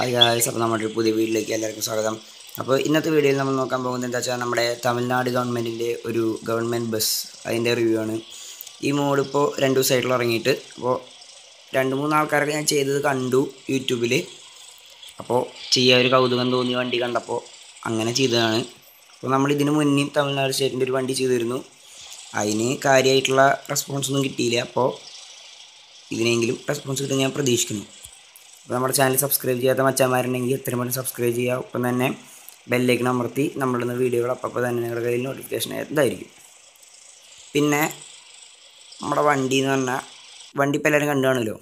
hi guys അപ്പോൾ നമ്മുടെ ഒരു പുതിയ വീഡിയോയിലേക്ക് എല്ലാവർക്കും സ്വാഗതം അപ്പോൾ ഇന്നത്തെ വീഡിയോയിൽ നമ്മൾ നോക്കാൻ പോകുന്നത് എന്താ വെച്ചാൽ നമ്മുടെ തമിഴ്നാട് ഗവൺമെൻറ്റിൻ്റെ ഒരു ഗവൺമെൻറ് ബസ് അതിൻ്റെ റിവ്യൂ ആണ് ഈ മോഡ് ഇപ്പോൾ രണ്ട് ദിവസമായിട്ടുള്ള ഇറങ്ങിയിട്ട് അപ്പോൾ രണ്ട് മൂന്ന് ആൾക്കാരൊക്കെ ഞാൻ ചെയ്തത് കണ്ടു യൂട്യൂബിൽ അപ്പോൾ ചെയ്യാൻ ഒരു കൗതുകം തോന്നി വണ്ടി കണ്ടപ്പോൾ അങ്ങനെ ചെയ്തതാണ് അപ്പോൾ നമ്മൾ ഇതിന് മുന്നേ തമിഴ്നാട് സ്റ്റേറ്റിൻ്റെ ഒരു വണ്ടി ചെയ്തിരുന്നു അതിന് കാര്യമായിട്ടുള്ള റെസ്പോൺസ് ഒന്നും കിട്ടിയില്ല അപ്പോൾ ഇതിനെങ്കിലും റെസ്പോൺസ് കിട്ടും ഞാൻ പ്രതീക്ഷിക്കുന്നു അപ്പോൾ നമ്മുടെ ചാനൽ സബ്സ്ക്രൈബ് ചെയ്യാത്ത മച്ചാന്മാരുണ്ടെങ്കിൽ എത്രയും പെട്ടെന്ന് സബ്സ്ക്രൈബ് ചെയ്യുക ഒപ്പം തന്നെ ബെല്ലേക്ക് അമർത്തി നമ്മളിടുന്ന വീഡിയോകൾ അപ്പോൾ തന്നെ നിങ്ങളുടെ കയ്യിൽ നോട്ടിഫിക്കേഷൻ ഇതായിരിക്കും പിന്നെ നമ്മുടെ വണ്ടി എന്ന് പറഞ്ഞാൽ വണ്ടി ഇപ്പോൾ എല്ലാവരും കണ്ടു കാണുമല്ലോ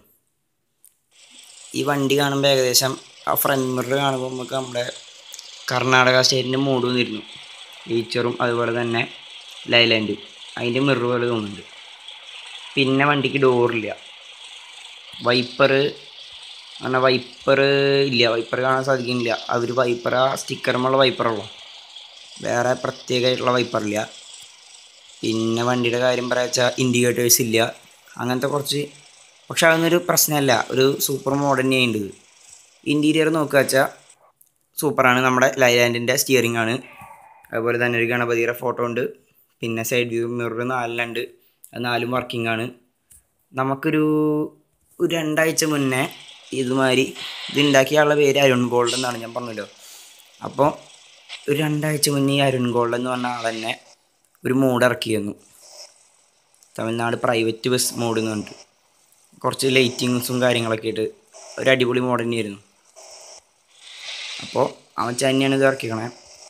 ഈ വണ്ടി കാണുമ്പോൾ ഏകദേശം ആ ഫ്രണ്ട് മിറർ കാണുമ്പോൾ നമുക്ക് നമ്മുടെ കർണാടക സ്റ്റേറ്റിൻ്റെ മൂഡ് വന്നിരുന്നു ഫീച്ചറും അതുപോലെ തന്നെ ലൈലാൻഡും അതിൻ്റെ മിറർ പോലെ തോന്നുന്നുണ്ട് പിന്നെ വണ്ടിക്ക് ഡോറില്ല വൈപ്പർ അങ്ങനെ വൈപ്പർ ഇല്ല വൈപ്പർ കാണാൻ സാധിക്കുന്നില്ല അവർ വൈപ്പർ ആ സ്റ്റിക്കറുമുള്ള വൈപ്പറുള്ളൂ വേറെ പ്രത്യേകമായിട്ടുള്ള വൈപ്പറില്ല പിന്നെ വണ്ടിയുടെ കാര്യം പറയാ വെച്ചാൽ ഇൻഡിക്കേറ്റേഴ്സ് ഇല്ല അങ്ങനത്തെ കുറച്ച് പക്ഷെ അതൊന്നൊരു പ്രശ്നമല്ല ഒരു സൂപ്പർ മോഡൽ തന്നെയുണ്ട് ഇത് ഇൻറ്റീരിയർ നോക്കുക വെച്ചാൽ സൂപ്പറാണ് നമ്മുടെ ലൈലാൻഡിൻ്റെ സ്റ്റിയറിംഗ് ആണ് അതുപോലെ തന്നെ ഒരു ഗണപതിയുടെ ഫോട്ടോ ഉണ്ട് പിന്നെ സൈഡ് വ്യൂ മിറർ നാലിലുണ്ട് അത് നാലും വർക്കിംഗ് ആണ് നമുക്കൊരു ഒരു രണ്ടാഴ്ച മുന്നേ ഇതുമാതിരി ഇത് ഉണ്ടാക്കിയ ആളുടെ പേര് അരുൺ ഗോൾഡ് എന്നാണ് ഞാൻ പറഞ്ഞല്ലോ അപ്പോൾ ഒരു രണ്ടാഴ്ച മുന്നേ ഈ അരുൺ ഗോൾഡ് എന്ന് പറഞ്ഞ ആൾ തന്നെ ഒരു മോഡ് ഇറക്കിയിരുന്നു തമിഴ്നാട് പ്രൈവറ്റ് ബസ് മോഡ് എന്ന് പറഞ്ഞിട്ട് കുറച്ച് ലൈറ്റിങ്സും കാര്യങ്ങളൊക്കെ ആയിട്ട് ഒരു അടിപൊളി മോഡ് തന്നെയായിരുന്നു അപ്പോൾ അവൻ തന്നെയാണ് ഇത് ഇറക്കിക്കണേ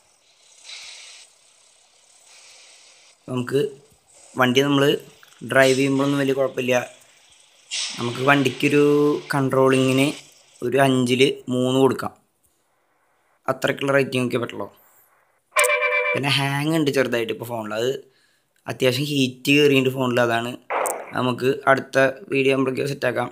നമുക്ക് വണ്ടി നമ്മൾ ഡ്രൈവ് ചെയ്യുമ്പോഴൊന്നും വലിയ കുഴപ്പമില്ല നമുക്ക് വണ്ടിക്കൊരു കൺട്രോളിങ്ങിന് ഒരു അഞ്ചിൽ മൂന്ന് കൊടുക്കാം അത്രയ്ക്കുള്ള റേറ്റിംഗ് ഒക്കെ പറ്റുള്ളൂ പിന്നെ ഹാങ് ഉണ്ട് ചെറുതായിട്ട് ഇപ്പോൾ ഫോണിൽ അത് അത്യാവശ്യം ഹീറ്റ് കയറിയിട്ട് ഫോണിൽ അതാണ് നമുക്ക് അടുത്ത വീഡിയോ ആകുമ്പോഴേക്കും സെറ്റാക്കാം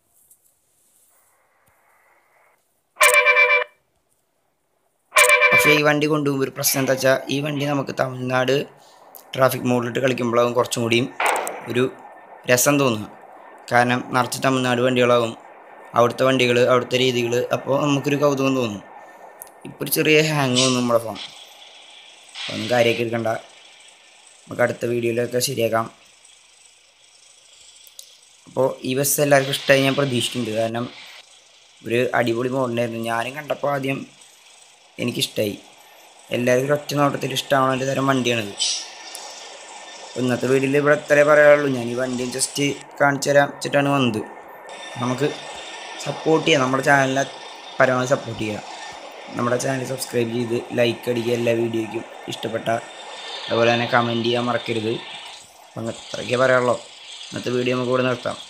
പക്ഷേ ഈ വണ്ടി കൊണ്ടുപോകുമ്പോൾ ഒരു പ്രശ്നം എന്താ വെച്ചാൽ ഈ വണ്ടി നമുക്ക് തമിഴ്നാട് ട്രാഫിക് മോഡിലിട്ട് കളിക്കുമ്പോഴാകും കുറച്ചും കൂടിയും ഒരു രസം തോന്നുക കാരണം നിറച്ച് തമിഴ്നാട് വണ്ടികളാകും അവിടുത്തെ വണ്ടികൾ അവിടുത്തെ രീതികൾ അപ്പോൾ നമുക്കൊരു കൗതുകം തോന്നും ഇപ്പോൾ ഒരു ചെറിയ ഹാങ് തോന്നും നമ്മുടെ ഫോൺ ഒന്നും കാര്യമാക്കി എടുക്കണ്ട നമുക്ക് അടുത്ത വീഡിയോയിലൊക്കെ ശരിയാക്കാം അപ്പോൾ ഈ ബസ് എല്ലാവർക്കും ഇഷ്ടമായി ഞാൻ പ്രതീക്ഷിക്കുന്നുണ്ട് കാരണം ഒരു അടിപൊളി മോഡലായിരുന്നു ഞാനും കണ്ടപ്പോൾ ആദ്യം എനിക്കിഷ്ടമായി എല്ലാവർക്കും ഒറ്റ നോട്ടത്തിൽ ഇഷ്ടമാവുന്ന ഒരു തരം വണ്ടിയാണിത് ഇന്നത്തെ വീഡിയോയിൽ ഇവിടെ ഇത്രേ പറയാനുള്ളൂ ഞാൻ ഈ വണ്ടി ജസ്റ്റ് കാണിച്ചു തരാൻ വെച്ചിട്ടാണ് വന്നത് നമുക്ക് സപ്പോർട്ട് ചെയ്യാം നമ്മുടെ ചാനലിനെ പരമാവധി സപ്പോർട്ട് ചെയ്യുക നമ്മുടെ ചാനൽ സബ്സ്ക്രൈബ് ചെയ്ത് ലൈക്ക് അടിക്കുക എല്ലാ വീഡിയോയ്ക്കും ഇഷ്ടപ്പെട്ട അതുപോലെ തന്നെ കമൻറ്റ് ചെയ്യാൻ മറക്കരുത് അപ്പം അത്രയ്ക്കേ പറയാനുള്ളൂ ഇന്നത്തെ വീഡിയോ നമുക്ക് ഇവിടെ നിർത്താം